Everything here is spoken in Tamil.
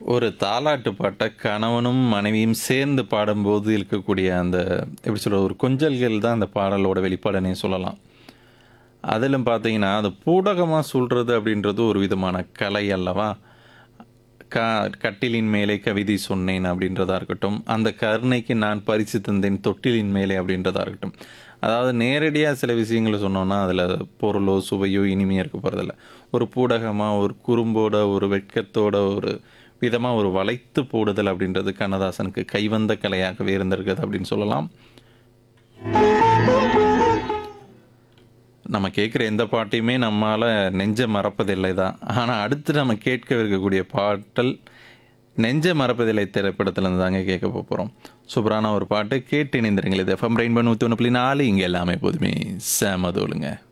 ஒரு தாலாட்டு பாட்டை கணவனும் மனைவியும் சேர்ந்து பாடும்போது இருக்கக்கூடிய அந்த எப்படி சொல்கிறது ஒரு கொஞ்சல்கள் தான் அந்த பாடலோட வெளிப்பாடுனே சொல்லலாம் அதிலும் பார்த்தீங்கன்னா அது பூடகமாக சொல்கிறது அப்படின்றது ஒரு விதமான கலை அல்லவா க கட்டிலின் மேலே கவிதை சொன்னேன் அப்படின்றதா இருக்கட்டும் அந்த கருணைக்கு நான் பரிசு தந்தேன் தொட்டிலின் மேலே அப்படின்றதா இருக்கட்டும் அதாவது நேரடியாக சில விஷயங்களை சொன்னோன்னா அதில் பொருளோ சுவையோ இனிமையாக இருக்க போகிறதில்ல ஒரு பூடகமாக ஒரு குறும்போட ஒரு வெட்கத்தோட ஒரு விதமாக ஒரு வளைத்து போடுதல் அப்படின்றது கண்ணதாசனுக்கு கைவந்த கலையாகவே இருந்திருக்குது அப்படின்னு சொல்லலாம் நம்ம கேட்குற எந்த பாட்டையுமே நம்மால் நெஞ்ச மறப்பதில்லை தான் ஆனால் அடுத்து நம்ம கேட்க இருக்கக்கூடிய பாட்டல் நெஞ்ச மறப்பதில்லை திரைப்படத்துலேருந்து தாங்க கேட்க போகிறோம் சூப்பரான ஒரு பாட்டு கேட்டு இணைந்திருங்கள் இது எஃப்எம் ரெயின்போ நூற்றி ஒன்று புள்ளி நாலு இங்கே எல்லாமே எப்போதுமே சேமதோலுங்க